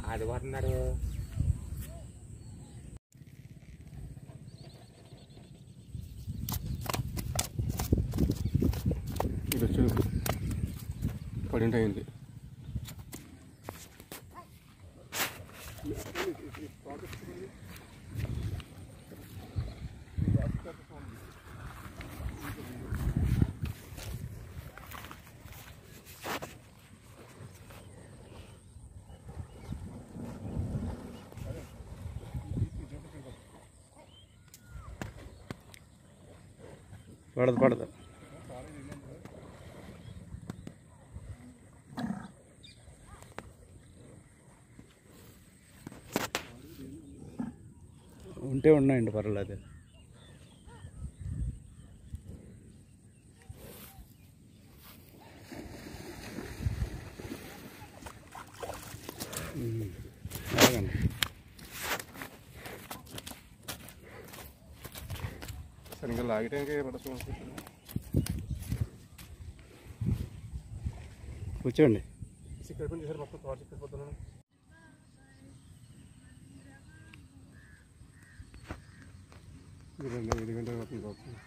ఆదివారం నాడు ఇది వచ్చి పడింటి అయింది పడదు పడదు ఉంటే ఉన్నాయండి పర్వాలేదు ఉమ్, అలాగండి సరిగ్గా లాగటానికి పడుతుంది కూర్చోండి చిక్కడి పని చేశారు మొత్తం తోట చిక్కడి పోతున్నాను ఇదండి ఐదు గంటల వరకు పోతుంది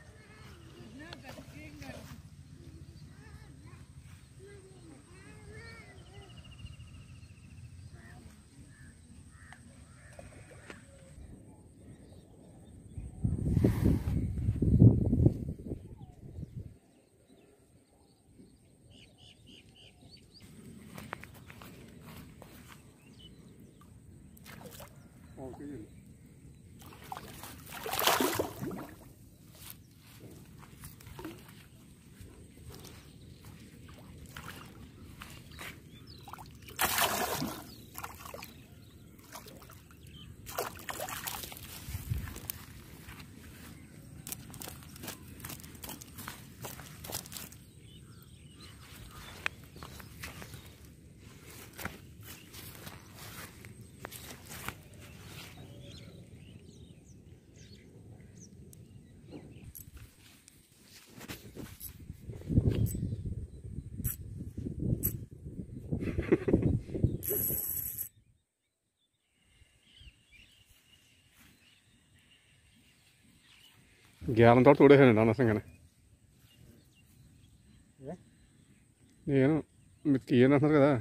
ఓకే గేలం తోట తోడేసానండి అనవసరంగానే నేను మీరు తీయని అంటున్నారు కదా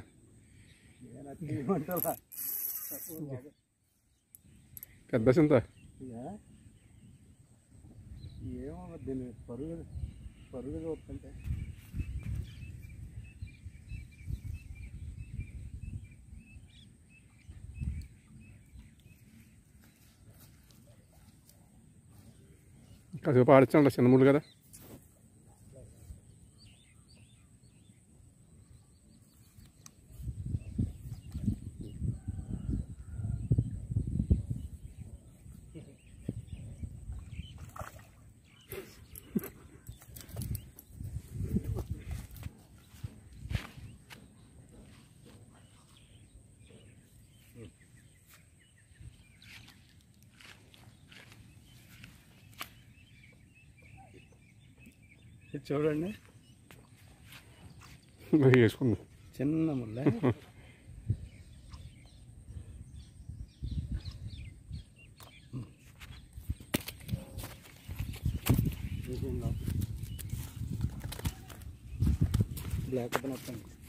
పెద్ద చింత ఏమో దీన్ని పరుగు పరుగు చూస్తుంటే కాసేపు ఆడించండి చిన్న ముళ్ళు కదా ఇది చూడండి మరి వేసుకుంది చిన్న ముళ్ళ బ్లాక్ మొత్తం